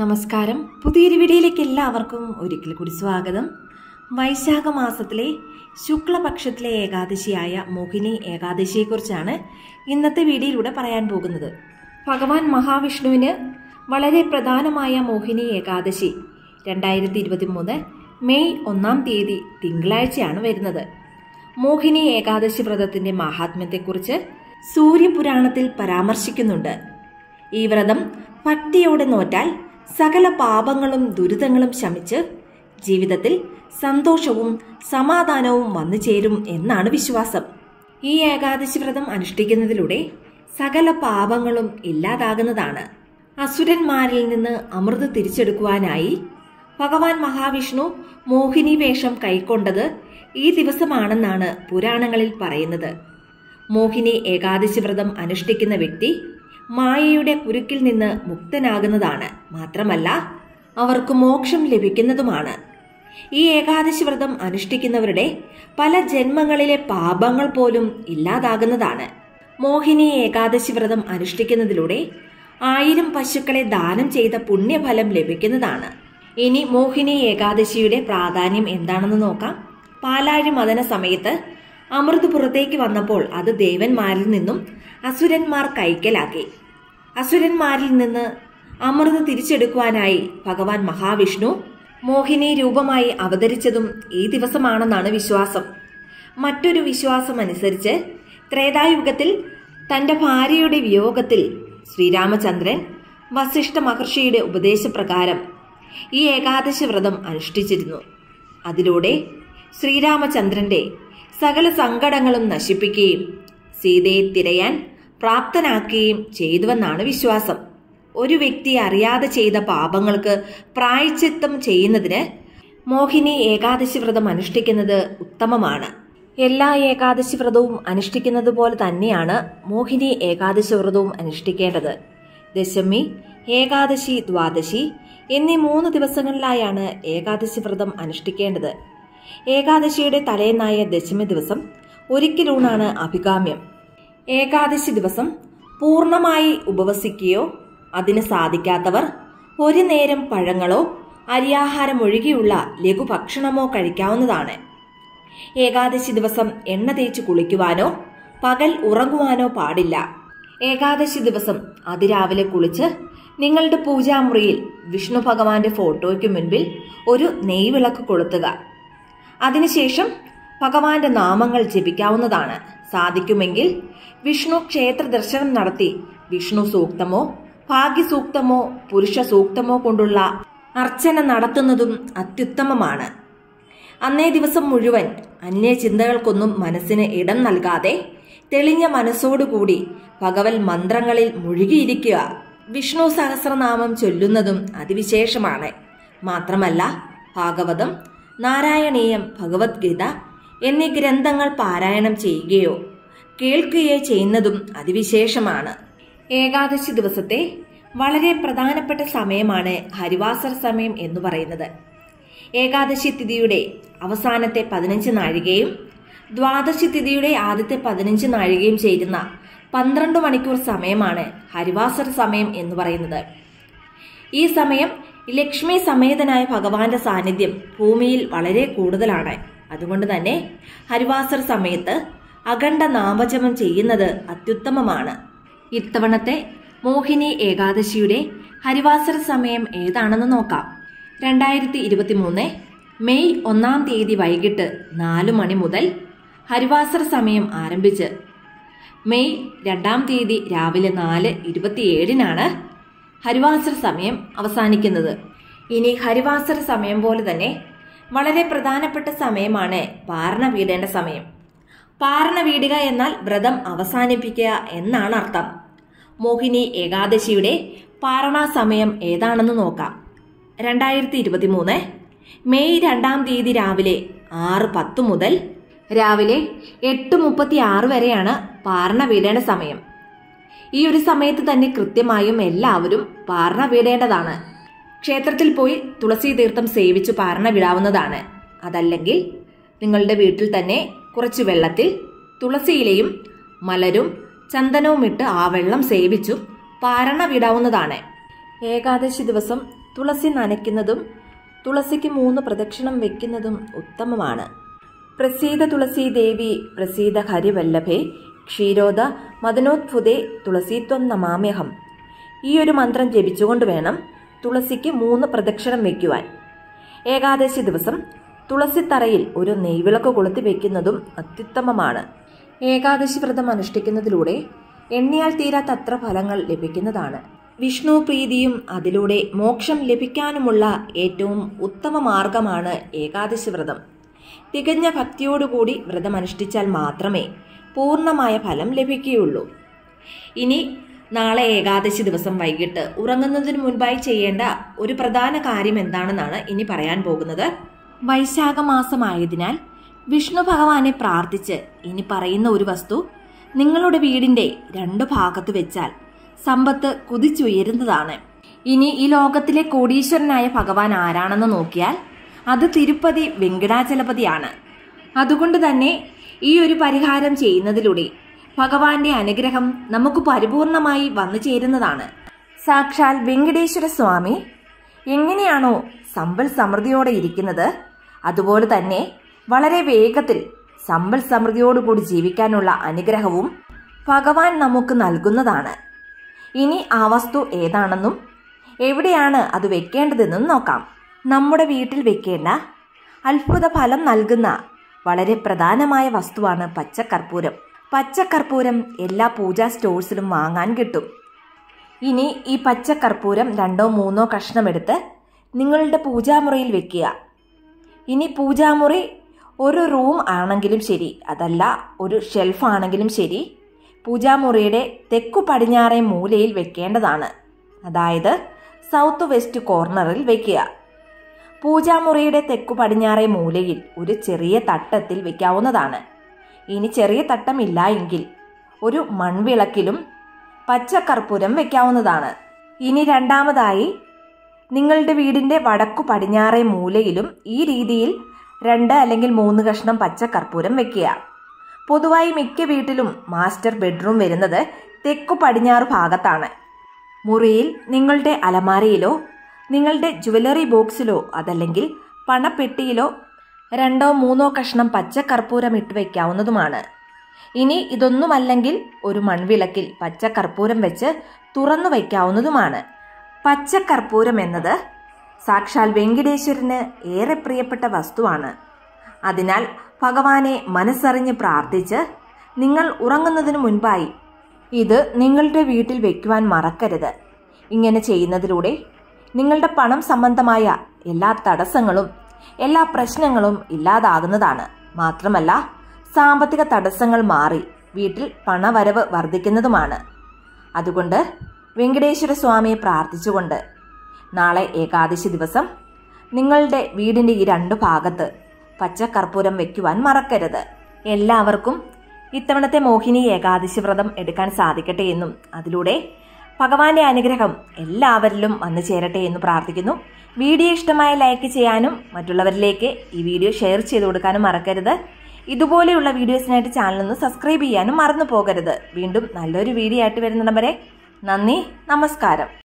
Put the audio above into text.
നമസ്കാരം പുതിയൊരു വീഡിയോയിലേക്ക് എല്ലാവർക്കും ഒരിക്കൽ കൂടി സ്വാഗതം വൈശാഖ മാസത്തിലെ ശുക്ലപക്ഷത്തിലെ ഏകാദശിയായ മോഹിനി ഏകാദശിയെക്കുറിച്ചാണ് ഇന്നത്തെ വീഡിയോയിലൂടെ പറയാൻ പോകുന്നത് ഭഗവാൻ മഹാവിഷ്ണുവിന് വളരെ പ്രധാനമായ മോഹിനി ഏകാദശി രണ്ടായിരത്തി ഇരുപത്തി മൂന്ന് മെയ് ഒന്നാം തീയതി തിങ്കളാഴ്ചയാണ് വരുന്നത് മോഹിനി ഏകാദശി വ്രതത്തിന്റെ മഹാത്മ്യത്തെക്കുറിച്ച് സൂര്യപുരാണത്തിൽ പരാമർശിക്കുന്നുണ്ട് ഈ വ്രതം ഭക്തിയോടെ നോറ്റാൽ സകല പാപങ്ങളും ദുരിതങ്ങളും ശമിച്ച് ജീവിതത്തിൽ സന്തോഷവും സമാധാനവും വന്നു ചേരും എന്നാണ് വിശ്വാസം ഈ ഏകാദശി വ്രതം അനുഷ്ഠിക്കുന്നതിലൂടെ സകല പാപങ്ങളും ഇല്ലാതാകുന്നതാണ് അസുരന്മാരിൽ നിന്ന് അമൃത് തിരിച്ചെടുക്കുവാനായി ഭഗവാൻ മഹാവിഷ്ണു മോഹിനി വേഷം കൈക്കൊണ്ടത് ഈ ദിവസമാണെന്നാണ് പുരാണങ്ങളിൽ പറയുന്നത് മോഹിനി ഏകാദശി വ്രതം അനുഷ്ഠിക്കുന്ന വ്യക്തി മായയുടെ കുരുക്കിൽ നിന്ന് മുക്തനാകുന്നതാണ് മാത്രമല്ല അവർക്ക് മോക്ഷം ലഭിക്കുന്നതുമാണ് ഈ ഏകാദശി വ്രതം അനുഷ്ഠിക്കുന്നവരുടെ പല ജന്മങ്ങളിലെ പാപങ്ങൾ പോലും ഇല്ലാതാകുന്നതാണ് മോഹിനി ഏകാദശി വ്രതം അനുഷ്ഠിക്കുന്നതിലൂടെ ആയിരം പശുക്കളെ ദാനം ചെയ്ത പുണ്യഫലം ലഭിക്കുന്നതാണ് ഇനി മോഹിനി ഏകാദശിയുടെ പ്രാധാന്യം എന്താണെന്ന് നോക്കാം പാലാഴി മദന സമയത്ത് അമൃത് പുറത്തേക്ക് വന്നപ്പോൾ അത് ദേവന്മാരിൽ നിന്നും അസുരന്മാർ കൈക്കലാക്കി അസുരന്മാരിൽ നിന്ന് അമൃത് തിരിച്ചെടുക്കുവാനായി ഭഗവാൻ മഹാവിഷ്ണു മോഹിനി രൂപമായി അവതരിച്ചതും ഈ ദിവസമാണെന്നാണ് വിശ്വാസം മറ്റൊരു വിശ്വാസം അനുസരിച്ച് ത്രേതായുഗത്തിൽ തന്റെ ഭാര്യയുടെ വിയോഗത്തിൽ ശ്രീരാമചന്ദ്രൻ വസിഷ്ഠ മഹർഷിയുടെ ഉപദേശപ്രകാരം ഈ ഏകാദശി വ്രതം അനുഷ്ഠിച്ചിരുന്നു അതിലൂടെ ശ്രീരാമചന്ദ്രന്റെ സകല സങ്കടങ്ങളും നശിപ്പിക്കുകയും സീതയെ തിരയാൻ പ്രാപ്തനാക്കുകയും ചെയ്തുവെന്നാണ് വിശ്വാസം ഒരു വ്യക്തി അറിയാതെ ചെയ്ത പാപങ്ങൾക്ക് പ്രായച്ചിത്തം ചെയ്യുന്നതിന് മോഹിനി ഏകാദശി വ്രതം അനുഷ്ഠിക്കുന്നത് ഉത്തമമാണ് എല്ലാ ഏകാദശി വ്രതവും അനുഷ്ഠിക്കുന്നത് പോലെ തന്നെയാണ് മോഹിനി ഏകാദശി വ്രതവും അനുഷ്ഠിക്കേണ്ടത് ദശമി ഏകാദശി ദ്വാദശി എന്നീ മൂന്ന് ദിവസങ്ങളിലായാണ് ഏകാദശി വ്രതം അനുഷ്ഠിക്കേണ്ടത് ഏകാദശിയുടെ തലേന്നായ ദശമി ദിവസം ഒരിക്കലൂണാണ് അഭികാമ്യം ഏകാദശി ദിവസം പൂർണ്ണമായി ഉപവസിക്കുകയോ അതിന് സാധിക്കാത്തവർ ഒരു നേരം പഴങ്ങളോ അരിയാഹാരം ഒഴികെയുള്ള ലഘുഭക്ഷണമോ കഴിക്കാവുന്നതാണ് ഏകാദശി ദിവസം എണ്ണ തേച്ച് കുളിക്കുവാനോ പകൽ ഉറങ്ങുവാനോ പാടില്ല ഏകാദശി ദിവസം അതിരാവിലെ കുളിച്ച് നിങ്ങളുടെ പൂജാമുറിയിൽ വിഷ്ണു ഭഗവാന്റെ ഫോട്ടോയ്ക്ക് മുൻപിൽ ഒരു നെയ്വിളക്ക് കൊളുത്തുക അതിനുശേഷം ഭഗവാന്റെ നാമങ്ങൾ ജപിക്കാവുന്നതാണ് സാധിക്കുമെങ്കിൽ വിഷ്ണു ക്ഷേത്ര ദർശനം നടത്തി വിഷ്ണു സൂക്തമോ ഭാഗ്യസൂക്തമോ പുരുഷ സൂക്തമോ കൊണ്ടുള്ള അർച്ചന നടത്തുന്നതും അത്യുത്തമമാണ് അന്നേ ദിവസം മുഴുവൻ അന്യ ചിന്തകൾക്കൊന്നും മനസ്സിന് ഇടം നൽകാതെ തെളിഞ്ഞ മനസ്സോടുകൂടി ഭഗവൽ മന്ത്രങ്ങളിൽ മുഴുകിയിരിക്കുക വിഷ്ണു സഹസ്രനാമം ചൊല്ലുന്നതും അതിവിശേഷമാണ് മാത്രമല്ല ഭാഗവതം നാരായണീയം ഭഗവത്ഗീത എന്നീ ഗ്രന്ഥങ്ങൾ പാരായണം ചെയ്യുകയോ കേൾക്കുകയോ ചെയ്യുന്നതും അതിവിശേഷമാണ് ഏകാദശി ദിവസത്തെ വളരെ പ്രധാനപ്പെട്ട സമയമാണ് ഹരിവാസർ സമയം എന്ന് പറയുന്നത് ഏകാദശി തിഥിയുടെ അവസാനത്തെ പതിനഞ്ച് നാഴികയും ദ്വാദശി തിഥിയുടെ ആദ്യത്തെ പതിനഞ്ച് നാഴികയും ചേരുന്ന പന്ത്രണ്ട് മണിക്കൂർ സമയമാണ് ഹരിവാസർ സമയം എന്ന് പറയുന്നത് ഈ സമയം ലക്ഷ്മി സമേതനായ ഭഗവാന്റെ സാന്നിധ്യം ഭൂമിയിൽ വളരെ കൂടുതലാണ് അതുകൊണ്ട് തന്നെ ഹരിവാസർ സമയത്ത് അഖണ്ഡ നാമജപം ചെയ്യുന്നത് അത്യുത്തമമാണ് ഇത്തവണത്തെ മോഹിനി ഏകാദശിയുടെ ഹരിവാസര സമയം ഏതാണെന്ന് നോക്കാം രണ്ടായിരത്തി ഇരുപത്തി മൂന്ന് മെയ് ഒന്നാം തീയതി വൈകിട്ട് നാലു മണി മുതൽ ഹരിവാസര സമയം ആരംഭിച്ച് മെയ് രണ്ടാം തീയതി രാവിലെ നാല് ഇരുപത്തിയേഴിനാണ് ഹരിവാസര സമയം അവസാനിക്കുന്നത് ഇനി ഹരിവാസര സമയം പോലെ തന്നെ വളരെ പ്രധാനപ്പെട്ട സമയമാണ് പാരണ വീടേണ്ട സമയം പാരണ വീടുക എന്നാൽ വ്രതം അവസാനിപ്പിക്കുക എന്നാണ് അർത്ഥം മോഹിനി ഏകാദശിയുടെ പാരണാ സമയം ഏതാണെന്ന് നോക്കാം രണ്ടായിരത്തി ഇരുപത്തി മൂന്ന് മെയ് രണ്ടാം തീയതി രാവിലെ ആറ് പത്ത് മുതൽ രാവിലെ എട്ട് മുപ്പത്തി ആറ് വരെയാണ് പാരണ വീടേണ്ട സമയം ഈ ഒരു സമയത്ത് തന്നെ കൃത്യമായും എല്ലാവരും പാരണ വീടേണ്ടതാണ് ക്ഷേത്രത്തിൽ പോയി തുളസി തീർത്ഥം സേവിച്ച് പാരണ വിടാവുന്നതാണ് അതല്ലെങ്കിൽ നിങ്ങളുടെ വീട്ടിൽ തന്നെ കുറച്ച് വെള്ളത്തിൽ തുളസിയിലയും മലരും ചന്ദനവും ഇട്ട് ആ വെള്ളം സേവിച്ചു പാരണ വിടാവുന്നതാണ് ഏകാദശി ദിവസം തുളസി നനയ്ക്കുന്നതും തുളസിക്ക് മൂന്ന് പ്രദക്ഷിണം വയ്ക്കുന്നതും ഉത്തമമാണ് പ്രസീത തുളസി ദേവി പ്രസീത ഹരിവല്ലഭേ ക്ഷീരോദ മദനോത്ഫുതേ തുളസീത്വം നമാമ്യഹം ഈ ഒരു മന്ത്രം ജപിച്ചുകൊണ്ട് വേണം തുളസിക്ക് മൂന്ന് പ്രദക്ഷിണം വയ്ക്കുവാൻ ഏകാദശി ദിവസം തുളസിത്തറയിൽ ഒരു നെയ്വിളക്ക് കൊളുത്തി വയ്ക്കുന്നതും അത്യുത്തമമാണ് ഏകാദശി വ്രതം അനുഷ്ഠിക്കുന്നതിലൂടെ എണ്ണിയാൽ തീരാത്തത്ര ഫലങ്ങൾ ലഭിക്കുന്നതാണ് വിഷ്ണു പ്രീതിയും അതിലൂടെ മോക്ഷം ലഭിക്കാനുമുള്ള ഏറ്റവും ഉത്തമ മാർഗമാണ് ഏകാദശി വ്രതം തികഞ്ഞ ഭക്തിയോടുകൂടി വ്രതം അനുഷ്ഠിച്ചാൽ മാത്രമേ പൂർണ്ണമായ ഫലം ലഭിക്കുകയുള്ളൂ ഇനി നാളെ ഏകാദശി ദിവസം വൈകിട്ട് ഉറങ്ങുന്നതിന് മുൻപായി ചെയ്യേണ്ട ഒരു പ്രധാന കാര്യം എന്താണെന്നാണ് ഇനി പറയാൻ പോകുന്നത് വൈശാഖ മാസമായതിനാൽ വിഷ്ണു ഭഗവാനെ പ്രാർത്ഥിച്ച് ഇനി പറയുന്ന ഒരു വസ്തു നിങ്ങളുടെ വീടിന്റെ രണ്ടു ഭാഗത്ത് വെച്ചാൽ സമ്പത്ത് കുതിച്ചുയരുന്നതാണ് ഇനി ഈ ലോകത്തിലെ കോടീശ്വരനായ ഭഗവാൻ ആരാണെന്ന് നോക്കിയാൽ അത് തിരുപ്പതി വെങ്കടാചലപതിയാണ് അതുകൊണ്ട് തന്നെ ഈ ഒരു പരിഹാരം ചെയ്യുന്നതിലൂടെ ഭഗവാന്റെ അനുഗ്രഹം നമുക്ക് പരിപൂർണമായി വന്നു ചേരുന്നതാണ് സാക്ഷാൽ വെങ്കടേശ്വര സ്വാമി എങ്ങനെയാണോ സമ്പൽ സമൃദ്ധിയോടെ ഇരിക്കുന്നത് അതുപോലെ തന്നെ വളരെ വേഗത്തിൽ സമ്പൽ സമൃദ്ധിയോടുകൂടി ജീവിക്കാനുള്ള അനുഗ്രഹവും ഭഗവാൻ നമുക്ക് നൽകുന്നതാണ് ഇനി ആ വസ്തു ഏതാണെന്നും എവിടെയാണ് അത് വെക്കേണ്ടതെന്നും നോക്കാം നമ്മുടെ വീട്ടിൽ വെക്കേണ്ട അത്ഭുത ഫലം നൽകുന്ന വളരെ പ്രധാനമായ വസ്തുവാണ് പച്ചക്കർപ്പൂരം പച്ചക്കർപ്പൂരം എല്ലാ പൂജാ സ്റ്റോഴ്സിലും വാങ്ങാൻ കിട്ടും ഇനി ഈ പച്ചക്കർപ്പൂരം രണ്ടോ മൂന്നോ കഷ്ണമെടുത്ത് നിങ്ങളുടെ പൂജാമുറിയിൽ വെക്കുക ഇനി പൂജാമുറി ഒരു റൂം ആണെങ്കിലും ശരി അതല്ല ഒരു ഷെൽഫ് ആണെങ്കിലും ശരി പൂജാമുറിയുടെ തെക്കു പടിഞ്ഞാറേ മൂലയിൽ വെക്കേണ്ടതാണ് അതായത് സൗത്ത് വെസ്റ്റ് കോർണറിൽ വെക്കുക പൂജാമുറിയുടെ തെക്കു പടിഞ്ഞാറേ മൂലയിൽ ഒരു ചെറിയ തട്ടത്തിൽ വെക്കാവുന്നതാണ് ഇനി ചെറിയ തട്ടമില്ല എങ്കിൽ ഒരു മൺവിളക്കിലും പച്ചക്കർപ്പൂരം വെക്കാവുന്നതാണ് ഇനി രണ്ടാമതായി നിങ്ങളുടെ വീടിന്റെ വടക്കു പടിഞ്ഞാറേ മൂലയിലും ഈ രീതിയിൽ രണ്ട് അല്ലെങ്കിൽ മൂന്ന് കഷ്ണം പച്ചക്കർപ്പൂരം വെക്കുക പൊതുവായി മിക്ക വീട്ടിലും മാസ്റ്റർ ബെഡ്റൂം വരുന്നത് തെക്കു പടിഞ്ഞാറ് ഭാഗത്താണ് മുറിയിൽ നിങ്ങളുടെ അലമാരയിലോ നിങ്ങളുടെ ജുവലറി ബോക്സിലോ അതല്ലെങ്കിൽ പണപ്പെട്ടിയിലോ രണ്ടോ മൂന്നോ കഷ്ണം പച്ചക്കർപ്പൂരം ഇട്ട് വയ്ക്കാവുന്നതുമാണ് ഇനി ഇതൊന്നുമല്ലെങ്കിൽ ഒരു മൺവിളക്കിൽ പച്ചക്കർപ്പൂരം വെച്ച് തുറന്നു വയ്ക്കാവുന്നതുമാണ് പച്ചക്കർപ്പൂരം എന്നത് സാക്ഷാൽ വെങ്കടേശ്വരന് ഏറെ പ്രിയപ്പെട്ട വസ്തുവാണ് അതിനാൽ ഭഗവാനെ മനസ്സറിഞ്ഞ് പ്രാർത്ഥിച്ച് നിങ്ങൾ ഉറങ്ങുന്നതിന് മുൻപായി ഇത് നിങ്ങളുടെ വീട്ടിൽ വെക്കുവാൻ മറക്കരുത് ഇങ്ങനെ ചെയ്യുന്നതിലൂടെ നിങ്ങളുടെ പണം സംബന്ധമായ എല്ലാ തടസ്സങ്ങളും എല്ലാ പ്രശ്നങ്ങളും ഇല്ലാതാകുന്നതാണ് മാത്രമല്ല സാമ്പത്തിക തടസ്സങ്ങൾ മാറി വീട്ടിൽ പണവരവ് വർദ്ധിക്കുന്നതുമാണ് അതുകൊണ്ട് വെങ്കടേശ്വര സ്വാമിയെ പ്രാർത്ഥിച്ചുകൊണ്ട് നാളെ ഏകാദശി ദിവസം നിങ്ങളുടെ വീടിന്റെ ഈ രണ്ടു ഭാഗത്ത് പച്ചക്കർപ്പൂരം വെക്കുവാൻ മറക്കരുത് എല്ലാവർക്കും ഇത്തവണത്തെ മോഹിനി ഏകാദശി വ്രതം എടുക്കാൻ സാധിക്കട്ടെ എന്നും അതിലൂടെ ഭഗവാന്റെ അനുഗ്രഹം എല്ലാവരിലും വന്നു ചേരട്ടെ എന്ന് പ്രാർത്ഥിക്കുന്നു വീഡിയോ ഇഷ്ടമായ ലൈക്ക് ചെയ്യാനും മറ്റുള്ളവരിലേക്ക് ഈ വീഡിയോ ഷെയർ ചെയ്ത് കൊടുക്കാനും മറക്കരുത് ഇതുപോലെയുള്ള വീഡിയോസിനായിട്ട് ചാനൽ ഒന്ന് സബ്സ്ക്രൈബ് ചെയ്യാനും മറന്നു പോകരുത് വീണ്ടും നല്ലൊരു വീഡിയോ ആയിട്ട് വരുന്നിടം വരെ നന്ദി നമസ്കാരം